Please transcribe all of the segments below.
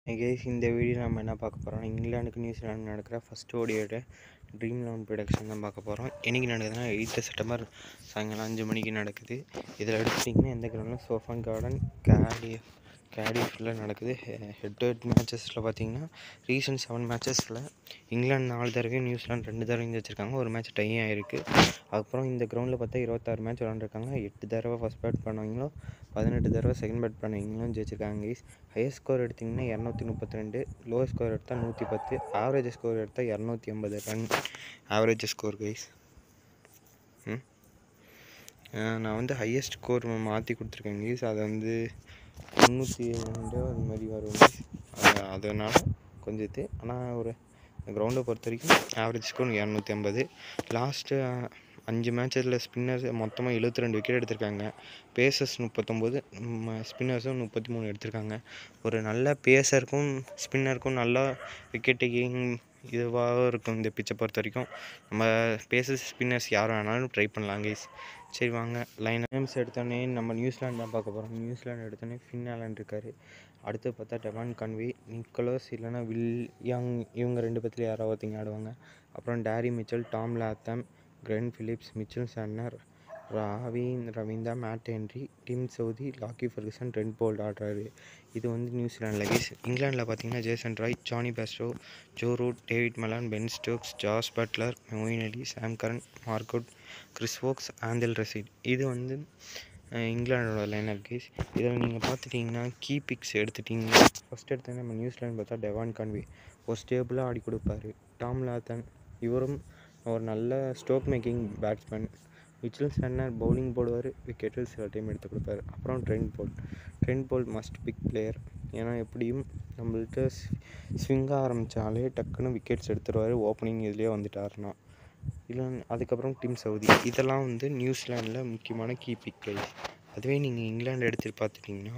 Guys இந்த video நம்ம என்ன பார்க்க போகிறோம் இங்கிலாந்துக்கு நியூசிலாந்து நடக்கிற ஃபஸ்ட் ஓடியோட ட்ரீம் லெவன் ப்ரொடக்ஷன் தான் பார்க்க போகிறோம் என்னைக்கு நடக்குதுன்னா எயித்து செப்டம்பர் சாயங்காலம் அஞ்சு மணிக்கு நடக்குது இதில் எடுத்துட்டிங்கன்னா எந்த கிரௌண்டில் சோஃபன் கார்டன் கேடி கேடிஃபில் நடக்குது ஹெட் டு ஹெட் மேட்சஸில் பார்த்தீங்கன்னா ரீசன்ட் செவன் மேட்சஸில் இங்கிலாந்து நாலு தடவையும் நியூசிலாந்து ரெண்டு தடவையும் ஜெயிச்சிருக்காங்க ஒரு மேட்ச் டை ஆயிருக்கு அதுக்கப்புறம் இந்த கிரௌண்டில் பார்த்தா இருபத்தாறு மேட்ச் விளாண்டுருக்காங்க எட்டு தடவை ஃபஸ்ட் பேட் பண்ணவங்களும் பதினெட்டு தடவை செகண்ட் பேட் பண்ணவங்களும் ஜெயிச்சிருக்காங்க கைஸ் ஹையஸ்ட் ஸ்கோர் எடுத்திங்கன்னா இரநூத்தி முப்பத்தி ரெண்டு லோவஸ்ட் ஸ்கோர் எடுத்தால் நூற்றி பத்து ஆவரேஜ் ஸ்கோர் எடுத்தால் இரநூத்தி ஐம்பது ரன் ஆவரேஜ் ஸ்கோர் கைஸ் ம் நான் வந்து ஹையஸ்ட் ஸ்கோர் மாற்றி கொடுத்துருக்கேன் கைஸ் அதை வந்து முந்நூற்றி ரெண்டு அது மாதிரி வரும் அது அதனால் கொஞ்சம் இது ஆனால் ஒரு கிரவுண்டை பொறுத்த வரைக்கும் ஆவரேஜ் ஸ்கோர் இரநூத்தி ஐம்பது லாஸ்ட்டு அஞ்சு மேட்சில் ஸ்பின்னர்ஸ் மொத்தமாக எழுபத்தி ரெண்டு விக்கெட் எடுத்திருக்காங்க பேசர்ஸ் முப்பத்தொம்போது ஸ்பின்னர்ஸும் முப்பத்தி மூணு எடுத்திருக்காங்க ஒரு நல்ல பேசருக்கும் ஸ்பின்னருக்கும் நல்லா விக்கெட் டேக்கிங் இதுவாக இருக்கும் இந்த பிச்சை பொறுத்த வரைக்கும் நம்ம பேசர்ஸ் ஸ்பின்னர்ஸ் யார் வேணாலும் ட்ரை பண்ணலாம் கைஸ் சரி வாங்க லைன் நேம்ஸ் எடுத்தோடனே நம்ம நியூசிலாந்து தான் பார்க்க போகிறோம் நியூசிலாந்து எடுத்தோடனே ஃபின் ஆலன் இருக்கார் அடுத்து பார்த்தா டெவான் கன்வி நிக்கோலஸ் இல்லைனா வில் யங் இவங்க ரெண்டு பேர்த்துல யாராவது ஒருத்தங்க ஆடுவாங்க அப்புறம் Daryl Mitchell Tom Latham Glenn Phillips Mitchell Santner Rachin Ravindra Matt Henry Tim Southee Lockie Ferguson Trent Boult ஆடுறாரு இது வந்து நியூசிலாண்டில் கேஸ் இங்கிலாண்டில் பார்த்தீங்கன்னா Jason Roy Jonny Bairstow Joe Root David Malan Ben Stokes Jos Buttler Moeen Ali Sam Curran Mark Wood Chris Woakes Adil Rashid இது வந்து இங்கிலாண்டோட liner case இதில் நீங்கள் பார்த்துட்டிங்கன்னா கீ பிக்ஸ் எடுத்துட்டிங்கன்னா ஃபஸ்ட் எடுத்தோன்னே நம்ம நியூசிலாந்து பார்த்தா டெவான் கான்வி ஒரு ஸ்டேபிளாக ஆடி கொடுப்பாரு டாம் லாத்தன் இவரும் ஒரு நல்ல stroke making batsman Mitchell Santner bowling போடுவார் விக்கெட்டு சில டைம் எடுத்து கொடுப்பாரு அப்புறம் Trent Boult Trent Boult must pick player ஏன்னா எப்படியும் நம்மள்ட்ட ஸ்விங்காக ஆரம்பித்தாலே டக்குன்னு விக்கெட்ஸ் எடுத்துருவார் ஓப்பனிங் இதுலேயே வந்துட்டாருன்னா இல்லை அதுக்கப்புறம் டீம் சவுதி இதெல்லாம் வந்து நியூசிலாண்டில் முக்கியமான கீ பிக் கைஸ் அதுவே நீங்கள் இங்கிலாந்து எடுத்துகிட்டு பார்த்துட்டிங்கன்னா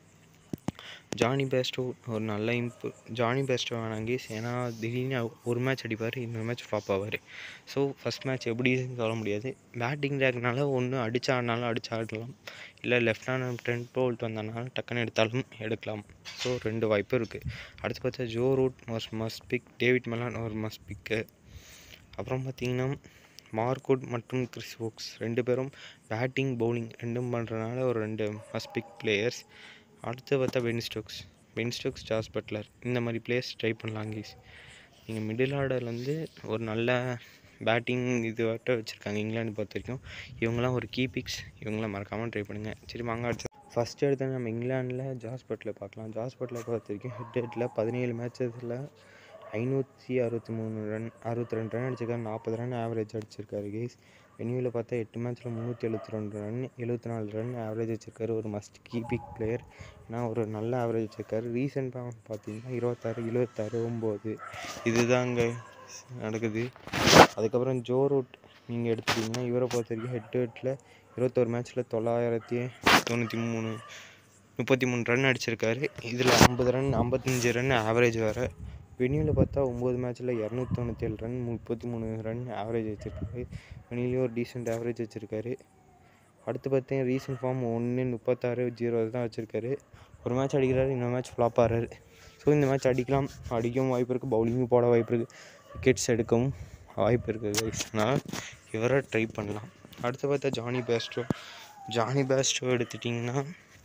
ஜானி பேஸ்டோ ஒரு நல்ல இம்ப் ஜானி பேஸ்டோ வேணாங்கி ஏன்னா திடீர்னு ஒரு மேட்ச் அடிப்பார் இன்னொரு மேட்ச் ஃப்ளாப் ஆவார் ஸோ ஃபஸ்ட் மேட்ச் எப்படி சொல்ல முடியாது பேட்டிங் ரேக்னால ஒன்று அடிச்சு ஆடினாலும் அடிச்சு ஆடலாம் இல்லை லெஃப்ட் ஹேண்ட் ட்ரெண்ட் போல்ட் வந்தனால டக்குன்னு எடுத்தாலும் எடுக்கலாம் ஸோ ரெண்டு வாய்ப்பு இருக்குது அடுத்து பார்த்தா Joe Root must must pick David Malan ஒரு மஸ்ட் பிக்கு அப்புறம் பார்த்தீங்கன்னா மார்க்குட் மற்றும் கிறிஸ் ஓக்ஸ் ரெண்டு பேரும் பேட்டிங் பவுலிங் ரெண்டும் பண்ணுறதுனால ஒரு ரெண்டு மஸ்ட் பிக் பிளேயர்ஸ் அடுத்து பார்த்தா Ben Stokes Ben Stokes Jos Buttler இந்த மாதிரி பிளேயர்ஸ் ட்ரை பண்ணலாம் கீஸ் நீங்கள் மிடில் ஆர்டர்லேருந்து ஒரு நல்ல பேட்டிங் இதுவாட்ட வச்சுருக்காங்க இங்கிலாந்து பொறுத்த வரைக்கும் இவங்களாம் ஒரு கீ பிக்ஸ் இவங்களாம் மறக்காமல் ட்ரை பண்ணுங்கள் சரி வாங்க அடுத்து ஃபஸ்ட்டு எடுத்து நம்ம இங்கிலாண்டில் ஜாஸ் பட்லர் பார்க்கலாம் ஜாஸ் பட்லர் பொறுத்த வரைக்கும் ஹெட் ஹெட்டில் பதினேழு மேட்சஸில் ஐநூற்றி அறுபத்தி மூணு ரன் அறுபத்தி ரெண்டு ரன் அடிச்சிருக்காரு நாற்பது ரன் ஆவரேஜ் அடிச்சிருக்காரு கேஸ் வெனியூவில் பார்த்தா எட்டு மேட்ச்சில் முந்நூற்றி எழுபத்தி ரெண்டு ரன் எழுபத்தி நாலு ரன் ஆவரேஜ் வச்சிருக்காரு ஒரு மஸ்ட் கீபிக் பிளேயர் ஏன்னா ஒரு நல்ல ஆவரேஜ் வச்சிருக்காரு ரீசெண்டாக பார்த்தீங்கன்னா இருபத்தாறு எழுபத்தாறு ஒம்பது இதுதாங்க நடக்குது அதுக்கப்புறம் ஜோ ரூட் நீங்கள் எடுத்துட்டிங்கன்னா இவரை பொறுத்த வரைக்கும் ஹெட் டு ஹெட்டில் இருபத்தோரு மேட்ச்சில் தொள்ளாயிரத்தி தொண்ணூற்றி மூணு முப்பத்தி மூணு ரன் அடிச்சிருக்காரு இதில் ஐம்பது ரன் ஐம்பத்தஞ்சு ரன் ஆவரேஜ் வேறு வெனியூவில் பார்த்தா ஒம்பது மேட்ச்சில் இரநூத்தி தொண்ணூற்றி ஏழு ரன் முப்பத்தி மூணு ரன் ஆவரேஜ் வச்சுருக்காரு வெனியூலேயும் ஒரு டீசெண்ட் ஆவரேஜ் வச்சுருக்காரு அடுத்து பார்த்தீங்கன்னா ரீசன்ட் ஃபார்ம் ஒன்று முப்பத்தாறு ஜீரோ தான் வச்சுருக்காரு ஒரு மேட்ச் அடிக்கிறாரு இன்னொரு மேட்ச் ஃப்ளாப் ஆகிறாரு ஸோ இந்த மேட்ச் அடிக்கலாம் அடிக்கவும் வாய்ப்பு இருக்குது பவுலிங்கும் போட வாய்ப்பு இருக்குது விக்கெட்ஸ் எடுக்கவும் வாய்ப்பு இருக்குது கைஸ்னால் இவரை ட்ரை பண்ணலாம் அடுத்து பார்த்தா ஜானி பேஸ்டோ ஜானி பேஸ்டோ எடுத்துட்டிங்கன்னா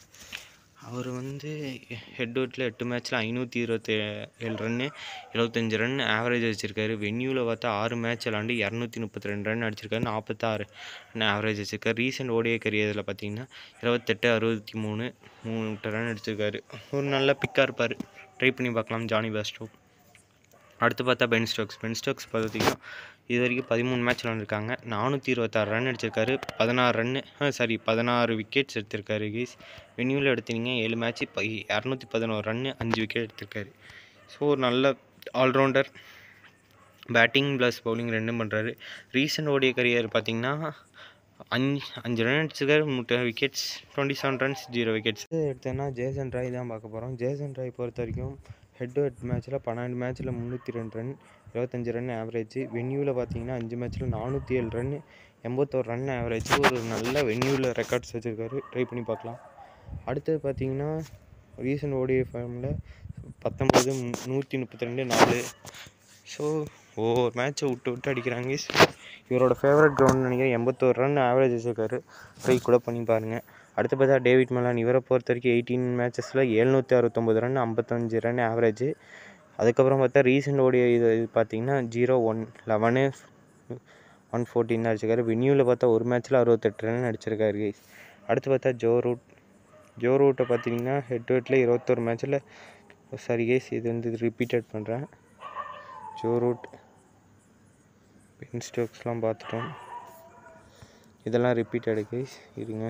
அவர் வந்து ஹெட் அவுட்டில் எட்டு மேட்ச்சில் ஐநூற்றி இருபத்தி ஏழு ரன்னு எழுபத்தஞ்சி ரன் ஆவரேஜ் வச்சுருக்காரு வென்யூவில் பார்த்தா ஆறு மேட்ச் விளாண்டு இரநூத்தி முப்பத்தி ரெண்டு ரன் அடிச்சிருக்காரு நாற்பத்தாறு ரன் ஆவரேஜ் வச்சுருக்காரு ரீசெண்ட் ஓடிய கரியரில் பார்த்தீங்கன்னா இருபத்தெட்டு அறுபத்தி மூணு மூணு ரன் அடிச்சிருக்காரு ஒரு நல்ல பிக்காக இருப்பார் ட்ரை பண்ணி பார்க்கலாம் ஜானி பேஸ்டோ அடுத்து பார்த்தா பென் ஸ்டோக்ஸ் பென் ஸ்டோக்ஸ் பார்த்தீங்கன்னா இது வரைக்கும் பதிமூணு மேட்ச் விளாண்டுருக்காங்க நானூற்றி இருபத்தாறு ரன் அடிச்சிருக்காரு பதினாறு ரன்னு சாரி பதினாறு விக்கெட்ஸ் எடுத்திருக்காரு கீஸ் வென்யூவில் எடுத்தீங்க ஏழு மேட்ச்சு இப்போ இரநூத்தி பதினோரு ரன்னு அஞ்சு விக்கெட் எடுத்திருக்காரு ஸோ ஒரு நல்ல ஆல்ரவுண்டர் பேட்டிங் ப்ளஸ் பவுலிங் ரெண்டும் பண்ணுறாரு ரீசெண்ட் ஓடிய கரியர் பார்த்தீங்கன்னா அஞ்சு அஞ்சு ரன் அடிச்சிருக்காரு முட்டை wickets twenty seven runs zero wickets எடுத்தேன்னா ஜேசன் ராய் தான் பார்க்க போகிறோம் ஜேசன் ராய் பொறுத்த வரைக்கும் ஹெட் டு ஹெட் மேட்ச்சில் பன்னெண்டு மேட்ச்சில் முந்நூற்றி ரெண்டு ரன் இருபத்தஞ்சி ரன் ஆவரேஜ் வென்யூவில் பார்த்தீங்கன்னா அஞ்சு மேட்ச்சில் நானூற்றி ஏழு ரன் எண்பத்தோரு ரன் ஆவரேஜ் ஒரு நல்ல வென்யூவில் ரெக்கார்ட்ஸ் வச்சுருக்காரு ட்ரை பண்ணி பார்க்கலாம் அடுத்தது பார்த்தீங்கன்னா ரீசன்ட் ஓடிஐ ஃபார்மில் பத்தொம்பது நூற்றி முப்பத்தி ரெண்டு நாலு ஸோ ஒவ்வொரு மேட்ச்சை விட்டு விட்டு அடிக்கிறாங்க இவரோட ஃபேவரட் கிரவுண்ட் நினைக்கிறேன் எண்பத்தோரு ரன் ஆவரேஜ் வச்சுருக்காரு ட்ரை கூட பண்ணி பாருங்கள் அடுத்து பார்த்தா டேவிட் மலான் இவரை பொறுத்த வரைக்கும் எயிட்டீன் மேட்சஸில் எழுநூற்றி அறுபத்தொம்பது ரன் ஐம்பத்தஞ்சு ரன் ஆவரேஜ் அதுக்கப்புறம் பார்த்தா ரீசெண்ட் ஓடிய இது இது பார்த்தீங்கன்னா zero one eleven one fourteen அடிச்சிருக்காரு வென்யூவில் பார்த்தா ஒரு மேட்ச்சில் அறுபத்தெட்டு ரன் அடிச்சிருக்காரு guys. அடுத்து பார்த்தா ஜோ ரூட் ஜோ ரூட்டை பார்த்தீங்கன்னா ஹெட் டு ஹெட்டில் இருபத்தொரு மேட்ச்சில் சாரி கேஸ் இது வந்து ரிப்பீட்டட் பண்ணுறேன் ஜோ ரூட் பென் ஸ்டோக்ஸ்லாம் பார்த்துட்டோம் இதெல்லாம் ரிப்பீட்டடு கேஸ் இருங்க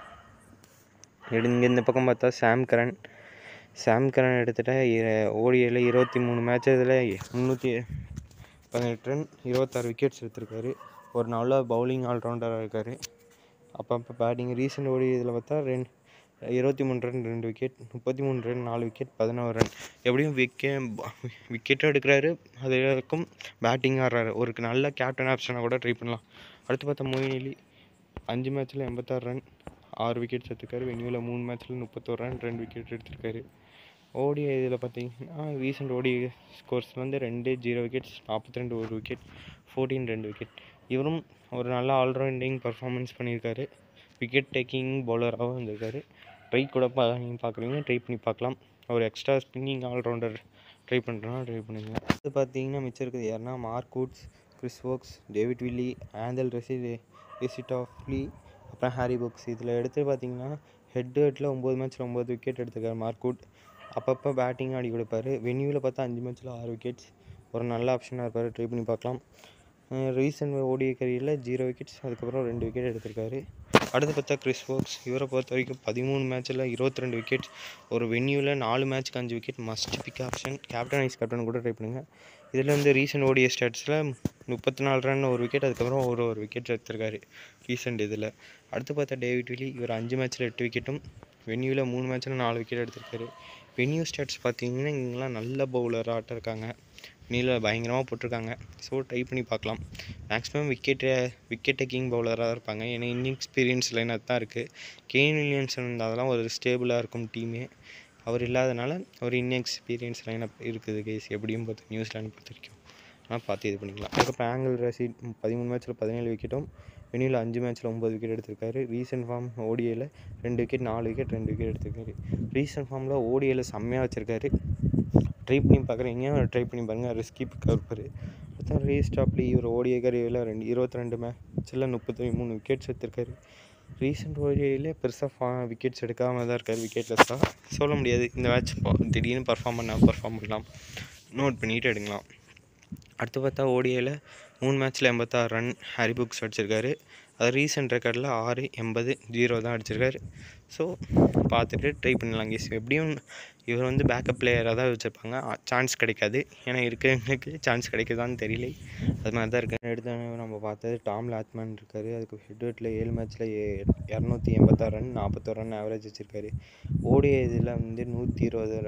இங்கே இந்த பக்கம் பார்த்தா சாம் கரன் சாம் கரன் எடுத்துட்டா ஓடியில் இருபத்தி மூணு மேட்ச் இதில் முந்நூற்றி பதினெட்டு ரன் இருபத்தாறு விக்கெட்ஸ் எடுத்திருக்காரு ஒரு நல்ல பவுலிங் ஆல்ரவுண்டராக இருக்கார் அப்பப்போ பேட்டிங் ரீசெண்ட் ஓடி இதில் பார்த்தா ரெண்டு இருபத்தி மூணு ரன் ரெண்டு விக்கெட் முப்பத்தி மூணு ரன் நாலு விக்கெட் பதினோரு ரன் எப்படியும் விக்கெ விக்கெட்டும் எடுக்கிறாரு அதுக்கும் பேட்டிங் ஆடுறாரு ஒரு நல்ல கேப்டன் ஆப்ஷனாக கூட ட்ரை பண்ணலாம் அடுத்து பார்த்தா மொயின் அலி அஞ்சு மேட்ச்சில் எண்பத்தாறு ரன் ஆறு விக்கெட்ஸ் எடுத்திருக்காரு வென்யூவில் மூணு மேட்ச்சில் முப்பத்தோரு ரன் ரெண்டு விக்கெட் எடுத்திருக்காரு ஓடிஐ இதில் பார்த்தீங்கன்னா ரீசெண்ட் ஓடி ஸ்கோர்ஸ் வந்து ரெண்டு ஜீரோ விக்கெட்ஸ் நாற்பத்தி ரெண்டு ஒரு விக்கெட் ஃபோர்டீன் ரெண்டு விக்கெட் இவரும் ஒரு நல்ல ஆல்ரவுண்டிங் பர்ஃபார்மன்ஸ் பண்ணியிருக்காரு விக்கெட் டேக்கிங் பவுலராகவும் இருந்திருக்காரு ட்ரை கூட பா நீங்கள் பார்க்குறீங்க ட்ரை பண்ணி பார்க்கலாம் ஒரு எக்ஸ்ட்ரா ஸ்பின்னிங் ஆல்ரவுண்டர் ட்ரை பண்ணுறோன்னா ட்ரை பண்ணுங்க அது பார்த்தீங்கன்னா மிச்சம் இருக்குது யாருன்னா Mark Woods Chris Woakes David Willey Adil Rashid ரெசிடாஃப்லி அப்புறம் ஹாரி புக்ஸ் இதில் எடுத்து பார்த்தீங்கன்னா ஹெட் டு ஹெட்டில் ஒம்பது மேட்ச்சில் ஒம்பது விக்கெட் எடுத்துக்காரு மார்க் வுட் அப்பப்போ பேட்டிங் ஆடி கொடுப்பாரு வென்யூவில் பார்த்தா அஞ்சு மேட்ச்சில் ஆறு விக்கெட்ஸ் ஒரு நல்ல ஆப்ஷனாக இருப்பார் ட்ரை பண்ணி பார்க்கலாம் ரீசெண்ட் ஓடிய கரியரில் ஜீரோ விக்கெட்ஸ் அதுக்கப்புறம் ரெண்டு விக்கெட் எடுத்திருக்காரு அடுத்து பார்த்தா கிறிஸ் வோக்ஸ் இவரை பொறுத்த வரைக்கும் பதிமூணு மேட்ச்சில் இருபத்தி ரெண்டு விக்கெட்ஸ் ஒரு வென்யூவில் நாலு மேட்ச்க்கு அஞ்சு wicket must pick option captain vice captain கூட ட்ரை பண்ணுங்கள் இதில் வந்து ரீசெண்ட் ஓடிய ஸ்டாட்ஸில் முப்பத்தி நாலு ரன் ஒரு விக்கெட் அதுக்கப்புறம் ஒரு ஒரு விக்கெட் எடுத்திருக்காரு ரீசெண்ட் இதில் அடுத்து பார்த்தா டேவிட் வில்லி இவர் அஞ்சு மேட்ச்சில் எட்டு விக்கெட்டும் வென்யூவில் மூணு மேட்ச்சில் நாலு விக்கெட் எடுத்திருக்காரு வென்யூ ஸ்டாட்ஸ் பார்த்தீங்கன்னா இங்கெல்லாம் நல்ல பவுலர் ஆட்டம் இருக்காங்க நீல பயங்கரமாக போட்டிருக்காங்க ஸோ ட்ரை பண்ணி பார்க்கலாம் மேக்ஸிமம் விக்கெட்டு விக்கெட் டேக்கிங் பவுலராக இருப்பாங்க ஏன்னா இன்எக்ஸ்பீரியன்ஸ் லைனாக தான் இருக்குது கெயின் வில்லியம்சன் அதெல்லாம் ஒரு ஸ்டேபிளாக இருக்கும் டீமே அவர் இல்லாதனால ஒரு இன்எக்ஸ்பீரியன்ஸ் லைனப் இருக்குது கேஸ் எப்படியும் பார்த்து நியூசிலாந்து பொறுத்த வரைக்கும் ஆனால் பார்த்து இது பண்ணிக்கலாம் அதுக்கப்புறம் ஆங்கிள் ரசீட் பதிமூணு மேட்ச்சில் பதினேழு விக்கெட்டும் வெனியில் அஞ்சு மேட்ச்சில் ஒம்பது விக்கெட் எடுத்திருக்காரு ரீசெண்ட் ஃபார்ம் ஓடிஐயில் ரெண்டு விக்கெட் நாலு விக்கெட் ரெண்டு விக்கெட் எடுத்திருக்காரு ரீசெண்ட் ஃபார்மில் ஓடிஐயில் செம்மையாக வச்சுருக்காரு ட்ரை பண்ணி பார்க்குறீங்க ட்ரை பண்ணி பாருங்கள் ரிஸ்கி பிக்காக இருப்பார் அடுத்த ரீஸ்டாப்லி இவர் ஓடிஐ கரியரில் ரெண்டு இருபத்தி ரெண்டு மேட்ச்சில் முப்பத்தி மூணு விக்கெட்ஸ் எடுத்திருக்காரு ரீசெண்ட் ஓடிஐயில் பெருசாக ஃபா விக்கெட்ஸ் எடுக்காமல் தான் இருக்கார் விக்கெட்லெஸ்ஸாக சொல்ல முடியாது இந்த மேட்ச் திடீர்னு பர்ஃபார்ம் பண்ணால் பர்ஃபார்ம் பண்ணலாம் நோட் பண்ணிட்டு எடுக்கலாம் அடுத்து பார்த்தா ஓடிஐயில் மூணு மேட்ச்சில் எண்பத்தாறு ரன் ஹாரி புக்ஸ் அடிச்சிருக்காரு அது ரீசெண்ட் ரெக்கார்டில் ஆறு எண்பது ஜீரோ தான் அடிச்சிருக்காரு ஸோ பார்த்துட்டு ட்ரை பண்ணலாம் கேஸ் எப்படியும் இவர் வந்து பேக்கப் பிளேயராக தான் வச்சுருப்பாங்க சான்ஸ் கிடைக்காது ஏன்னா இருக்கிறவங்களுக்கு சான்ஸ் கிடைக்குதான்னு தெரியல அது மாதிரி தான் இருக்குது எடுத்து நம்ம பார்த்தது டாம் லாத்மேன் இருக்கார் அதுக்கு ஹெட்வெட்டில் ஏழு மேட்ச்சில் இரநூத்தி எண்பத்தாறு ரன் நாற்பத்தோரு ரன் ஆவரேஜ் வச்சுருக்காரு ஓடிய இதில் வந்து நூற்றி இருபது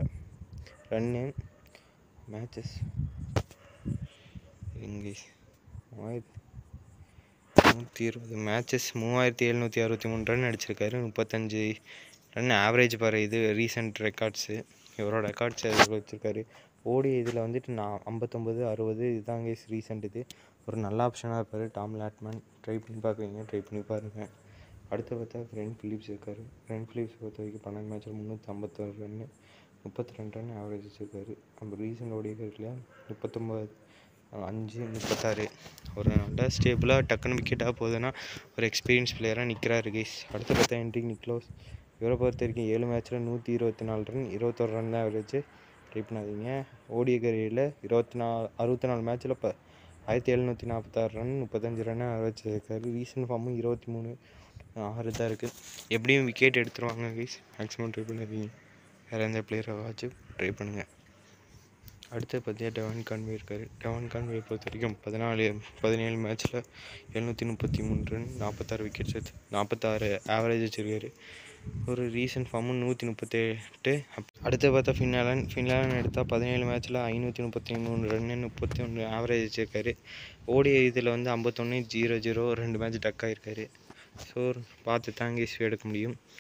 ரன்னு மேட்சஸ் இங்கிலீஷ் மூவாயிரத்தி நூற்றி இருபது மேட்சஸ் மூவாயிரத்தி எழுநூற்றி அறுபத்தி மூணு ரன் அடிச்சிருக்காரு முப்பத்தஞ்சு ரன் ஆவரேஜ் பாரு இது ரீசெண்ட் ரெக்கார்ட்ஸு இவரோட ரெக்கார்ட்ஸ் வச்சுருக்காரு ஓடி இதில் வந்துட்டு நான் ஐம்பத்தொம்பது அறுபது இதுதாங்க ரீசெண்ட் இது ஒரு நல்ல ஆப்ஷனாக இருப்பார் டாம் லாட்மேன் ட்ரை பண்ணி பார்க்குறீங்க ட்ரை பண்ணி பாருங்கள் அடுத்து பார்த்தா ஃப்ரெண்ட் ஃபிலிப்ஸ் இருக்கார் ஃப்ரெண்ட் ஃபிலிப்ஸ் பொறுத்த வரைக்கும் பன்னெண்டு மேட்ச்சில் முந்நூற்றி ஐம்பத்தொரு ரன்னு முப்பத்தி ரெண்டு ரன் ஆவரேஜ் வச்சுருக்காரு நம்ம ரீசெண்ட் ஓடி கரியரில் முப்பத்தொம்பது அஞ்சு முப்பத்தாறு ஒரு நல்ல ஸ்டேபிளாக டக்குன்னு விக்கெட்டாக போகுதுன்னா ஒரு எக்ஸ்பீரியன்ஸ் பிளேயராக நிற்கிறாரு கைஸ் அடுத்து பார்த்தா என்ட்ரி நிக்லோஸ் இவரை பொறுத்த வரைக்கும் ஏழு மேட்ச்சில் நூற்றி இருபத்தி நாலு ரன் இருபத்தொரு ரன் தான் ஆவரேஜ் ட்ரை பண்ணாதீங்க ஓடிய கரியரில் இருபத்தி நாலு அறுபத்தி நாலு மேட்ச்சில் இப்போ ஆயிரத்தி எழுநூற்றி நாற்பத்தாறு ரன் முப்பத்தஞ்சு ரன் ஆவரேஜ் இருக்காரு ரீசெண்ட் ஃபார்மும் இருபத்தி மூணு ஆறு தான் இருக்குது எப்படியும் விக்கெட் எடுத்துருவாங்க கைஸ் மேக்ஸிமம் ட்ரை பண்ணாதீங்க வேறு எந்த பிளேயரை வாட்சி ட்ரை பண்ணுங்கள் அடுத்து பார்த்தியா டெவான் கான்வே இருக்கார் டெவான் கான்வே பொறுத்த வரைக்கும் பதினாலு பதினேழு மேட்ச்சில் எழுநூற்றி முப்பத்தி மூணு ரன் நாற்பத்தாறு விக்கெட்ஸ் எடுத்து நாற்பத்தாறு ஆவரேஜ் வச்சுருக்காரு ஒரு ரீசெண்ட் ஃபார்மும் நூற்றி முப்பத்தெட்டு அடுத்து பார்த்தா ஃபின்லாண்ட் ஃபின்லாண்ட் எடுத்தால் பதினேழு மேட்ச்சில் ஐநூற்றி முப்பத்தி மூணு ரன்னு முப்பத்தி ஒன்று ஆவரேஜ் வச்சுருக்காரு ஓடி இதில் வந்து ஐம்பத்தொன்று ஜீரோ ஜீரோ ரெண்டு மேட்ச் டக் ஆகிருக்காரு ஸோ பார்த்து தாங்க ஈஸியாக எடுக்க முடியும்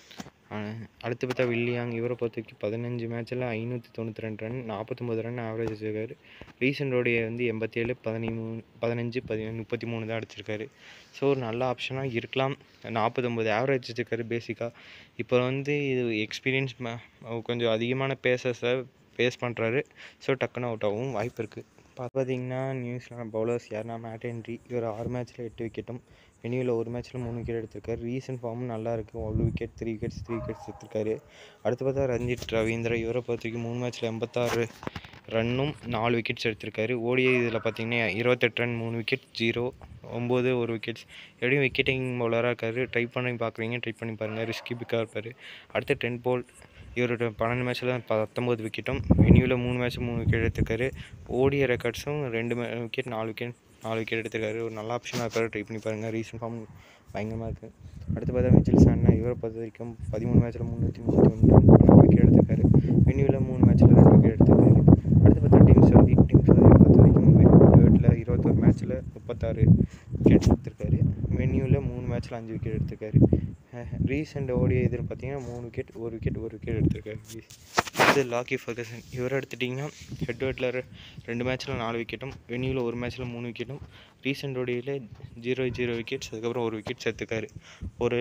அடுத்து பார்த்தா வில்லியாங் இவரை பொறுத்த வரைக்கும் பதினஞ்சு மேட்ச்சில் ஐநூற்றி தொண்ணூற்றி ரெண்டு ரன் நாற்பத்தொம்பது ரன் ஆவரேஜ் வச்சுருக்காரு ரீசெண்டோடைய வந்து எண்பத்தேழு பதிமூணு பதினஞ்சு பதி முப்பத்தி மூணு தான் அடிச்சிருக்காரு ஸோ ஒரு நல்ல ஆப்ஷனாக இருக்கலாம் நாற்பத்தொம்பது ஆவரேஜ் வச்சுருக்காரு பேசிக்காக இப்போ வந்து இது எக்ஸ்பீரியன்ஸ் கொஞ்சம் அதிகமான பேசஸை பேஸ் பண்ணுறாரு ஸோ டக்குன்னு அவுட் ஆகவும் வாய்ப்பு இருக்குது பார்த்தீங்கன்னா நியூசிலாந்து பவுலர்ஸ் யாருன்னா மேட் ஹென்ரி இவர் ஆறு மேட்ச்சில் எட்டு விக்கெட்டும் வெனியூவில் ஒரு மேட்ச்சில் மூணு விக்கெட் எடுத்திருக்காரு ரீசன்ட் ஃபார்மும் நல்லா இருக்குது ஒரு wicket three wickets three wickets எடுத்திருக்காரு அடுத்து பார்த்தா ரஞ்சித் ரவீந்திரா இவரை பொறுத்த வரைக்கும் மூணு மேட்ச்சில் எண்பத்தாறு ரன்னும் நாலு விக்கெட்ஸ் எடுத்திருக்காரு ஓடிஐ இதில் பார்த்தீங்கன்னா இருபத்தெட்டு ரன் மூணு விக்கெட் ஜீரோ ஒம்பது ஒரு விக்கெட்ஸ் எப்படியும் விக்கெட்டிங் பவுலராக இருக்காரு ட்ரை பண்ணி பார்க்குறீங்க ட்ரை பண்ணி பாருங்கள் ரிஸ்கி பிக்காக இருப்பார் அடுத்து டென் போல் இவரோட பன்னெண்டு மேட்ச்சில் பத்தொம்பது விக்கெட்டும் வெனியூவில் மூணு மேட்ச் மூணு விக்கெட் எடுத்திருக்காரு ஓடிய ரெக்கார்ட்ஸும் ரெண்டு விக்கெட் நாலு விக்கெட் நாலு விக்கெட் எடுத்திருக்காரு ஒரு நல்ல ஆப்ஷனாக இருக்காரு ட்ரை பண்ணி பாருங்கள் ரீசன்ட் ஃபார்ம் பயங்கரமாக இருக்குது அடுத்து பார்த்தா மிச்சில் சான்னா இவரை பொறுத்த வரைக்கும் பதிமூணு மேட்ச்சில் முந்நூற்றி முப்பத்தி ஒன்று ரன் பன்னெண்டு விக்கெட் எடுத்திருக்காரு வெனியூவில் மூணு மேட்ச்சில் ரெண்டு விக்கெட் எடுத்திருக்காரு அடுத்து பார்த்தா டீம் சவுதி டீம் சவுதி பொறுத்த வரைக்கும் வேர்ல்டில் இருபத்தொரு மேட்ச்சில் முப்பத்தாறு விக்கெட் எடுத்திருக்காரு வெனியூவில் மூணு மேட்ச்சில் அஞ்சு விக்கெட் எடுத்திருக்காரு ரீசெண்ட் ஓடிய இதுன்னு பார்த்தீங்கன்னா மூணு விக்கெட் ஒரு விக்கெட் ஒரு விக்கெட் எடுத்திருக்காரு அடுத்து லாக்கி ஃபர்கசன் இவர் எடுத்துட்டிங்கன்னா ஹெட்வேர்டில் ரெண்டு மேட்ச்சில் நாலு விக்கெட்டும் வெனியூவில் ஒரு மேட்ச்சில் மூணு விக்கெட்டும் ரீசெண்ட் ஓடியில் ஜீரோ ஜீரோ விக்கெட்ஸ் அதுக்கப்புறம் ஒரு விக்கெட் சேர்த்துக்காரு ஒரு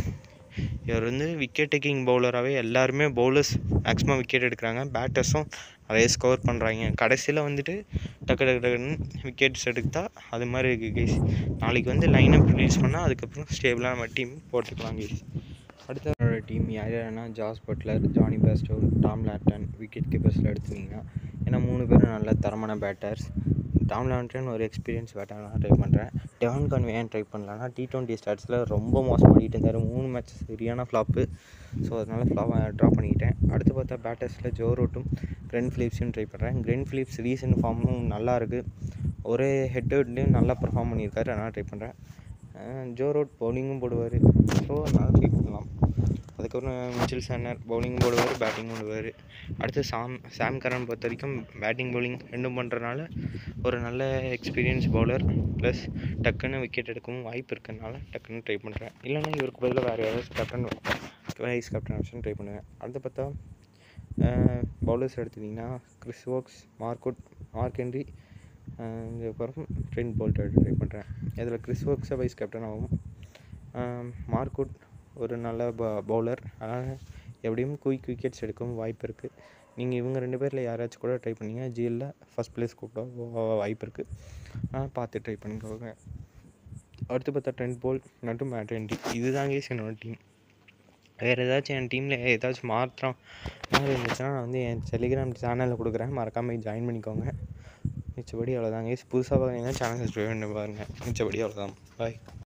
இவர் வந்து விக்கெட் டேக்கிங் பவுலராகவே எல்லாருமே பவுலர்ஸ் மேக்ஸிமம் விக்கெட் எடுக்கிறாங்க பேட்டர்ஸும் நிறைய ஸ்கோர் பண்ணுறாங்க கடைசியில் வந்துட்டு டக்கு டக்கு டக்குன்னு விக்கெட்ஸ் எடுத்தால் அது மாதிரி இருக்குது கேஸ் நாளைக்கு வந்து லைனப் ரிலீஸ் பண்ணால் அதுக்கப்புறம் ஸ்டேபிளாக நம்ம டீம் போட்டுக்கலாம் கேஸ் அடுத்த டீம் யார் யாருன்னா Jos Buttler Jonny Bairstow Tom Latham wicket கீப்பர்ஸில் எடுத்துனீங்கன்னா ஏன்னா மூணு பேரும் நல்ல தரமான பேட்டர்ஸ் டாம் லேண்டன் ஒரு எக்ஸ்பீரியன்ஸ் பேட்டர் நான் ட்ரை பண்ணுறேன் டெவன் கான்வே ஏன் ட்ரை பண்ணலான்னா டி டுவெண்ட்டி ஸ்டாட்ஸில் ரொம்ப மோசம் பண்ணிட்டு இருந்தார் மூணு மேட்ச் சரியான ஃப்ளாப்பு ஸோ அதனால் ஃப்ளாப் ட்ரா பண்ணிக்கிட்டேன் அடுத்து பார்த்தா பேட்டர்ஸில் ஜோ ரோட்டும் கிரென் ஃபிலிப்ஸையும் ட்ரை பண்ணுறேன் கிரென் ஃபிலிப்ஸ் ரீசன்ட் ஃபார்மும் நல்லா இருக்குது ஒரே ஹெட் ஹெட்லேயும் நல்லா பர்ஃபார்ம் பண்ணியிருக்காரு அதனால் ட்ரை பண்ணுறேன் ஜோ ரோட் பவுலிங்கும் போடுவார் ஸோ அதனால் ட்ரை பண்ணலாம் அதுக்கப்புறம் மிச்சில் சானர் பவுலிங்கும் போடுவார் பேட்டிங்கும் போடுவார் அடுத்து சாம் சாம் கரன் பொறுத்த வரைக்கும் பேட்டிங் பவுலிங் ரெண்டும் பண்ணுறதுனால ஒரு நல்ல எக்ஸ்பீரியன்ஸ் பவுலர் ப்ளஸ் டக்குன்னு விக்கெட் எடுக்கவும் வாய்ப்பு இருக்கிறதுனால டக்குன்னு ட்ரை பண்ணுறேன் இல்லைன்னா இவருக்கு பதிலாக வேறு யாராவது captain vice captain option try பண்ணுவேன் அடுத்து பார்த்தா பவுலர்ஸ் எடுத்துட்டிங்கன்னா Chris Woakes Mark Wood Mark Henry இதுக்கப்புறம் ட்ரெண்ட் போல்ட் ட்ரை பண்ணுறேன் இதில் கிறிஸ் ஒர்க்ஸை வைஸ் கேப்டன் ஆகும் மார்க்குட் ஒரு நல்ல ப பவுலர் அதனால் எப்படியும் குயிக் விக்கெட்ஸ் எடுக்கவும் வாய்ப்பு இருக்குது நீங்கள் இவங்க ரெண்டு பேரில் யாராச்சும் கூட ட்ரை பண்ணிங்க ஜிஎல்ல ஃபஸ்ட் ப்ளேஸ் கூட வாய்ப்பு இருக்குது அதனால் பார்த்து ட்ரை பண்ணிக்கோங்க அடுத்து பார்த்தா ட்ரெண்ட் போல் நட்டு மேட் ஹென்ரி இதுதான் கேஸ் என்னோடய டீம் வேறு ஏதாச்சும் என் டீமில் ஏதாச்சும் மாற்றம் மாதிரி இருந்துச்சுன்னா நான் வந்து என் டெலிகிராம் சேனலில் கொடுக்குறேன் மறக்காமல் ஜாயின் பண்ணிக்கோங்க மிச்சபடி அவ்வளோதாங்க புதுசாக பார்த்தீங்கன்னா சேனல் சப்ஸ்கிரைப் பண்ணி பாருங்கள் மிச்சபடி அவ்வளோதான் பாய்